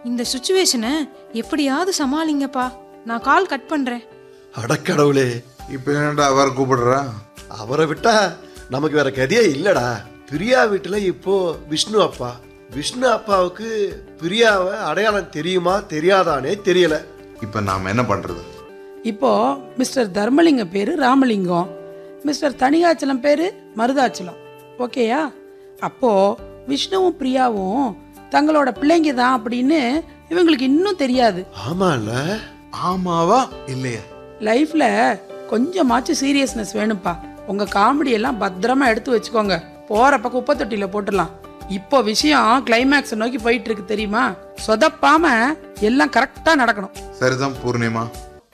இந்த சுச்சுவேஷனை எப்படியாவது சமாளிங்கப்பா நான் கால் கட் பண்றேன் அடக்கடவுளே இப்போ என்னடா அவரை கூப்பிடுறா அவரை விட்டா நமக்கு வேற கதியே இல்லடா பிரியா வீட்டுல இப்போ விஷ்ணு அப்பா விஷ்ணு அப்பாவுக்கு பிரியாவை அடையாளம் தெரியுமா தெரியாதானே தெரியல இப்போ நாம் என்ன பண்ணுறது இப்போ மிஸ்டர் தர்மலிங்கம் பேரு ராமலிங்கம் மிஸ்டர் தனிகாச்சலம் பேரு மருதாச்சலம் ஓகேயா அப்போ விஷ்ணுவும் பிரியாவும் தங்களோட பிள்ளைங்க தான் அப்படின்னு இவங்களுக்கு இன்னும் தெரியாது ஆமால ஆமாவா இல்லையா லைஃப்ல கொஞ்சமாச்சும் சீரியஸ்னஸ் வேணும்ப்பா உங்க காமெடி எல்லாம் பத்திரமா எடுத்து வச்சுக்கோங்க போறப்ப குப்பை தொட்டியில போட்டுடலாம் இப்போ விஷயம் கிளைமேக்ஸ் நோக்கி போயிட்டு இருக்கு தெரியுமா சொதப்பாம எல்லாம் கரெக்டா நடக்கணும் சரிதான் பூர்ணிமா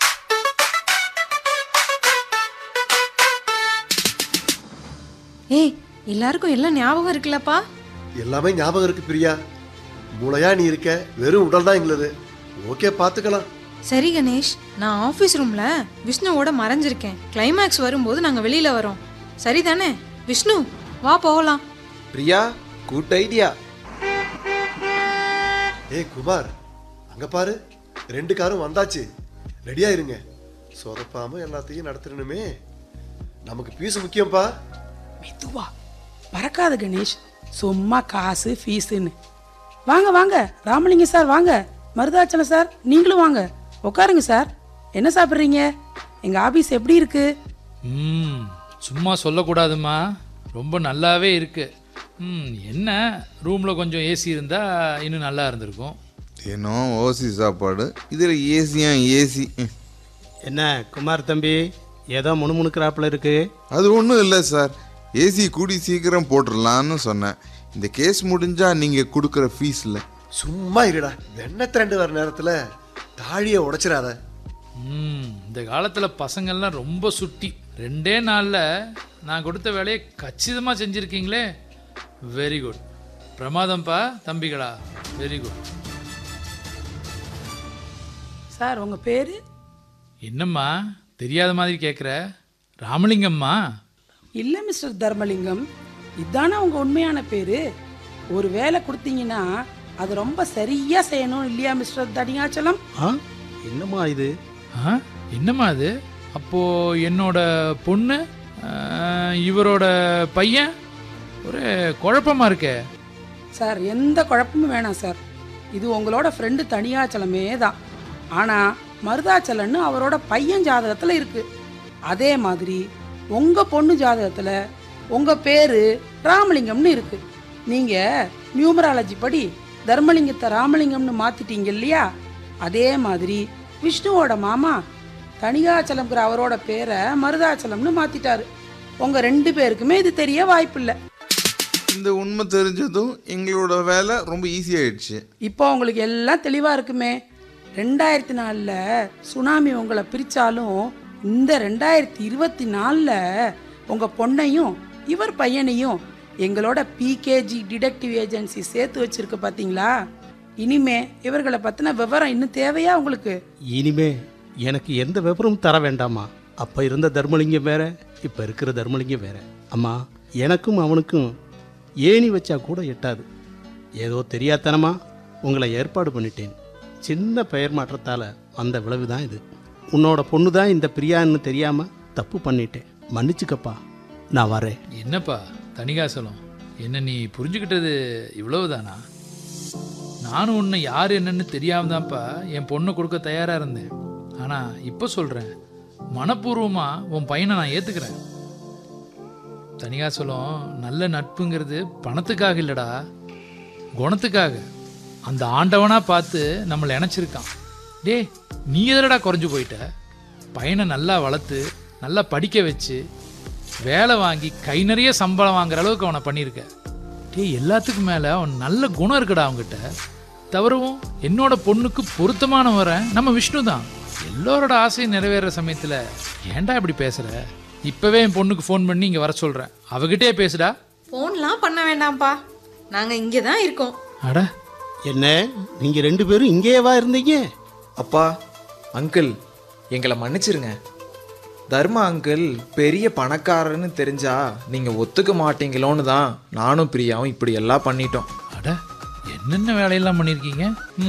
ஏய் எல்லாருக்கும் எல்லாம் ஞாபகம் இருக்குல்லப்பா எல்லாமே ஞாபகம் இருக்கு பிரியா மூளையா நீ இருக்க வெறும் உடல் தான் எங்களுது ஓகே பார்த்துக்கலாம் சரி கணேஷ் நான் ஆஃபீஸ் ரூம்ல விஷ்ணுவோட மறைஞ்சிருக்கேன் கிளைமேக்ஸ் வரும்போது நாங்க வெளியில வரோம் சரிதானே விஷ்ணு வா போகலாம் பிரியா குட் ஐடியா ஏய் குமார் அங்க பாரு ரெண்டு காரும் வந்தாச்சு ரெடியா இருங்க சொதப்பாம எல்லாத்தையும் நடத்தணுமே நமக்கு பீஸ் முக்கியம்ப்பா மெதுவா பறக்காத கணேஷ் சும்மா காசு ஃபீஸுன்னு வாங்க வாங்க ராமலிங்கம் சார் வாங்க மருதாச்சலம் சார் நீங்களும் வாங்க உட்காருங்க சார் என்ன சாப்பிட்றீங்க எங்க ஆபீஸ் எப்படி இருக்கு ம் சும்மா சொல்லக்கூடாதும்மா ரொம்ப நல்லாவே இருக்கு ம் என்ன ரூமில் கொஞ்சம் ஏசி இருந்தால் இன்னும் நல்லா இருந்திருக்கும் தினம் ஓசி சாப்பாடு இதில் ஏசியா ஏசி என்ன குமார் தம்பி ஏதோ முணுமுணுக்கிறாப்புல இருக்கு அது ஒன்றும் இல்லை சார் ஏசி கூடி சீக்கிரம் போட்டுடலான்னு சொன்னேன் இந்த கேஸ் முடிஞ்சா நீங்கள் கொடுக்குற ஃபீஸில் சும்மா இருடா வெண்ணெய் திரண்டு வர நேரத்துல தாழியை உடைச்சிடாத ம் இந்த காலத்தில் பசங்கள்லாம் ரொம்ப சுட்டி ரெண்டே நாளில் நான் கொடுத்த வேலையை கச்சிதமாக செஞ்சுருக்கீங்களே வெரி குட் பிரமாதம்ப்பா தம்பிகளா வெரி குட் சார் உங்க பேரு என்னம்மா தெரியாத மாதிரி கேட்குற ராமலிங்கம்மா இல்ல மிஸ்டர் தர்மலிங்கம் இதானே உங்க உண்மையான பேரு ஒரு வேலை கொடுத்தீங்கன்னா அது ரொம்ப சரியா செய்யணும் இல்லையா மிஸ்டர் தனியாச்சலம் ஆ என்னம்மா இது ஆ என்னம்மா அது அப்போது என்னோட பொண்ணு ஆ, இவரோட பையன் ஒரு குழப்பமா இருக்கே சார் எந்த குழப்பமும் வேணாம் சார் இது உங்களோட ஃப்ரெண்டு தனியாச்சலமே தான் ஆனால் மருதாச்சலன்னு அவரோட பையன் ஜாதகத்தில் இருக்கு அதே மாதிரி உங்கள் பொண்ணு ஜாதகத்தில் உங்கள் பேர் ராமலிங்கம்னு இருக்கு நீங்கள் நியூமராலஜி படி தர்மலிங்கத்தை ராமலிங்கம்னு மாற்றிட்டீங்க இல்லையா அதே மாதிரி விஷ்ணுவோட மாமா தனிகாச்சலம்ங்கிற அவரோட பேரை மருதாச்சலம்னு மாற்றிட்டாரு உங்கள் ரெண்டு பேருக்குமே இது தெரிய வாய்ப்பில்லை இந்த உண்மை தெரிஞ்சதும் எங்களோட வேலை ரொம்ப ஈஸி ஆயிடுச்சு இப்போ உங்களுக்கு எல்லாம் தெளிவாக இருக்குமே ரெண்டாயிரத்தி நாலில் சுனாமி உங்களை பிரித்தாலும் இந்த ரெண்டாயிரத்தி இருபத்தி நாலில் உங்கள் பொண்ணையும் இவர் பையனையும் எங்களோட பிகேஜி டிடெக்டிவ் ஏஜென்சி சேர்த்து வச்சிருக்கு பார்த்தீங்களா இனிமே இவர்களை பற்றின விவரம் இன்னும் தேவையா உங்களுக்கு இனிமே எனக்கு எந்த விவரமும் தர வேண்டாமா அப்ப இருந்த தர்மலிங்கம் வேற இப்ப இருக்கிற தர்மலிங்கம் வேற அம்மா எனக்கும் அவனுக்கும் ஏணி வச்சா கூட எட்டாது ஏதோ தெரியாதனமா உங்களை ஏற்பாடு பண்ணிட்டேன் சின்ன பெயர் மாற்றத்தால வந்த விளைவு தான் இது உன்னோட பொண்ணு தான் இந்த பிரியான்னு தெரியாம தப்பு பண்ணிட்டேன் மன்னிச்சுக்கப்பா நான் வரேன் என்னப்பா தனிகாசலம் என்ன நீ புரிஞ்சுக்கிட்டது இவ்வளவுதானா நானும் உன்னை யார் என்னன்னு தெரியாம தான்ப்பா என் பொண்ணை கொடுக்க தயாரா இருந்தேன் ஆனா இப்போ சொல்றேன் மனப்பூர்வமா உன் பையனை நான் ஏத்துக்கிறேன் தனிகாசலம் நல்ல நட்புங்கிறது பணத்துக்காக இல்லடா குணத்துக்காக அந்த ஆண்டவனா பார்த்து நம்மளை இணைச்சிருக்கான் டேய் நீ எதடா குறைஞ்சு போயிட்ட பையனை நல்லா வளர்த்து நல்லா படிக்க வச்சு வேலை வாங்கி கை நிறைய சம்பளம் வாங்குற அளவுக்கு அவனை பண்ணியிருக்க டேய் எல்லாத்துக்கும் மேலே அவன் நல்ல குணம் இருக்குடா அவன்கிட்ட தவிரவும் என்னோட பொண்ணுக்கு பொருத்தமான வரேன் நம்ம விஷ்ணு தான் எல்லோரோட ஆசையும் நிறைவேற சமயத்தில் ஏன்டா இப்படி பேசுற இப்போவே என் பொண்ணுக்கு ஃபோன் பண்ணி இங்கே வர சொல்கிறேன் அவகிட்டே பேசுடா ஃபோன்லாம் பண்ண வேண்டாம்ப்பா நாங்க இங்கே தான் இருக்கோம் அட என்ன நீங்க ரெண்டு பேரும் இங்கேயேவா இருந்தீங்க அப்பா அங்கிள் எங்களை மன்னிச்சிருங்க தர்மா அங்கிள் பெரிய பணக்காரன்னு தெரிஞ்சா நீங்கள் ஒத்துக்க மாட்டீங்களோன்னு தான் நானும் பிரியாவும் இப்படி எல்லாம் பண்ணிட்டோம் அட என்னென்ன வேலையெல்லாம் பண்ணியிருக்கீங்க